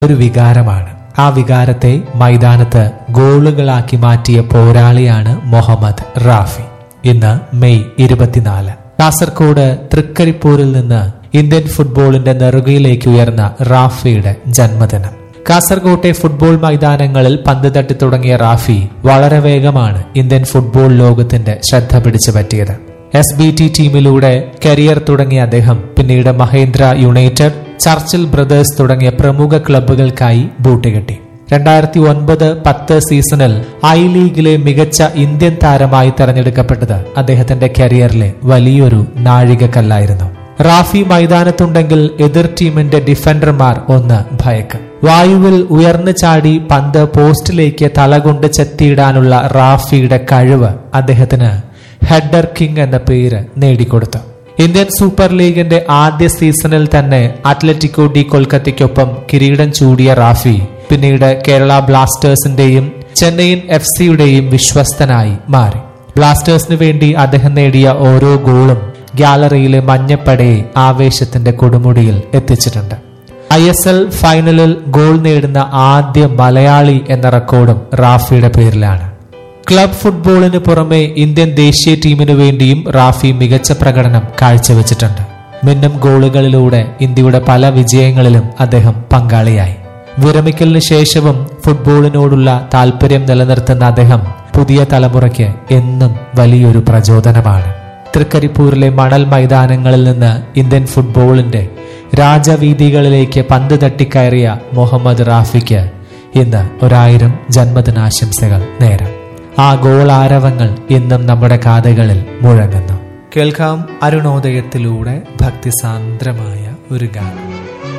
ഒരു വികാരമാണ് ആ വികാരത്തെ മൈതാനത്ത് ഗോളുകളാക്കി മാറ്റിയ പോരാളിയാണ് മുഹമ്മദ് റാഫി ഇന്ന് മെയ് ഇരുപത്തിനാല് കാസർകോട് തൃക്കരിപ്പൂരിൽ നിന്ന് ഇന്ത്യൻ ഫുട്ബോളിന്റെ നെറുകയിലേക്ക് ഉയർന്ന റാഫിയുടെ ജന്മദിനം കാസർകോട്ടെ ഫുട്ബോൾ മൈതാനങ്ങളിൽ പന്ത് തട്ടി തുടങ്ങിയ റാഫി വളരെ വേഗമാണ് ഇന്ത്യൻ ഫുട്ബോൾ ലോകത്തിന്റെ ശ്രദ്ധ പിടിച്ചു പറ്റിയത് എസ് ബി ടി ടീമിലൂടെ കരിയർ തുടങ്ങിയ അദ്ദേഹം പിന്നീട് മഹേന്ദ്ര യുണൈറ്റഡ് ചർച്ചിൽ ബ്രദേഴ്സ് തുടങ്ങിയ പ്രമുഖ ക്ലബ്ബുകൾക്കായി ബൂട്ടുകെട്ടി രണ്ടായിരത്തി ഒൻപത് പത്ത് സീസണിൽ ഐ ലീഗിലെ മികച്ച ഇന്ത്യൻ താരമായി തെരഞ്ഞെടുക്കപ്പെട്ടത് അദ്ദേഹത്തിന്റെ കരിയറിലെ വലിയൊരു നാഴികക്കല്ലായിരുന്നു റാഫി മൈതാനത്തുണ്ടെങ്കിൽ എതിർ ടീമിന്റെ ഡിഫൻഡർമാർ ഒന്ന് ഭയക്കും വായുവിൽ ഉയർന്നു ചാടി പന്ത് പോസ്റ്റിലേക്ക് തലകൊണ്ട് ചെത്തിയിടാനുള്ള റാഫിയുടെ കഴിവ് അദ്ദേഹത്തിന് ഹെഡർ കിങ് എന്ന പേര് നേടിക്കൊടുത്തു ഇന്ത്യൻ സൂപ്പർ ലീഗിന്റെ ആദ്യ സീസണിൽ തന്നെ അത്ലറ്റിക്കോ ഡി കൊൽക്കത്തയ്ക്കൊപ്പം കിരീടം ചൂടിയ റാഫി പിന്നീട് കേരള ബ്ലാസ്റ്റേഴ്സിന്റെയും ചെന്നൈയിൻ എഫ് സിയുടെയും വിശ്വസ്തനായി മാറി ബ്ലാസ്റ്റേഴ്സിന് വേണ്ടി അദ്ദേഹം നേടിയ ഓരോ ഗോളും ഗ്യാലറിയിലെ മഞ്ഞപ്പടയെ ആവേശത്തിന്റെ കൊടുമുടിയിൽ എത്തിച്ചിട്ടുണ്ട് ഐ എസ് എൽ ഫൈനലിൽ ഗോൾ നേടുന്ന ആദ്യ മലയാളി എന്ന റെക്കോർഡും റാഫിയുടെ പേരിലാണ് ക്ലബ് ഫുട്ബോളിന് പുറമെ ഇന്ത്യൻ ദേശീയ ടീമിനു വേണ്ടിയും റാഫി മികച്ച പ്രകടനം കാഴ്ചവെച്ചിട്ടുണ്ട് മിന്നും ഗോളുകളിലൂടെ ഇന്ത്യയുടെ പല വിജയങ്ങളിലും അദ്ദേഹം പങ്കാളിയായി വിരമിക്കലിന് ശേഷവും ഫുട്ബോളിനോടുള്ള താല്പര്യം നിലനിർത്തുന്ന അദ്ദേഹം പുതിയ തലമുറയ്ക്ക് എന്നും വലിയൊരു പ്രചോദനമാണ് തൃക്കരിപ്പൂരിലെ മണൽ മൈതാനങ്ങളിൽ നിന്ന് ഇന്ത്യൻ ഫുട്ബോളിന്റെ രാജവീതികളിലേക്ക് പന്ത് തട്ടിക്കയറിയ മുഹമ്മദ് റാഫിക്ക് ഇന്ന് ഒരായിരം ജന്മദിനാശംസകൾ നേരം ആ ഗോൾ ആരവങ്ങൾ ഇന്നും നമ്മുടെ കാതുകളിൽ മുഴങ്ങുന്നു കേൾക്കാം അരുണോദയത്തിലൂടെ ഭക്തിസാന്ദ്രമായ ഒരു ഗാനം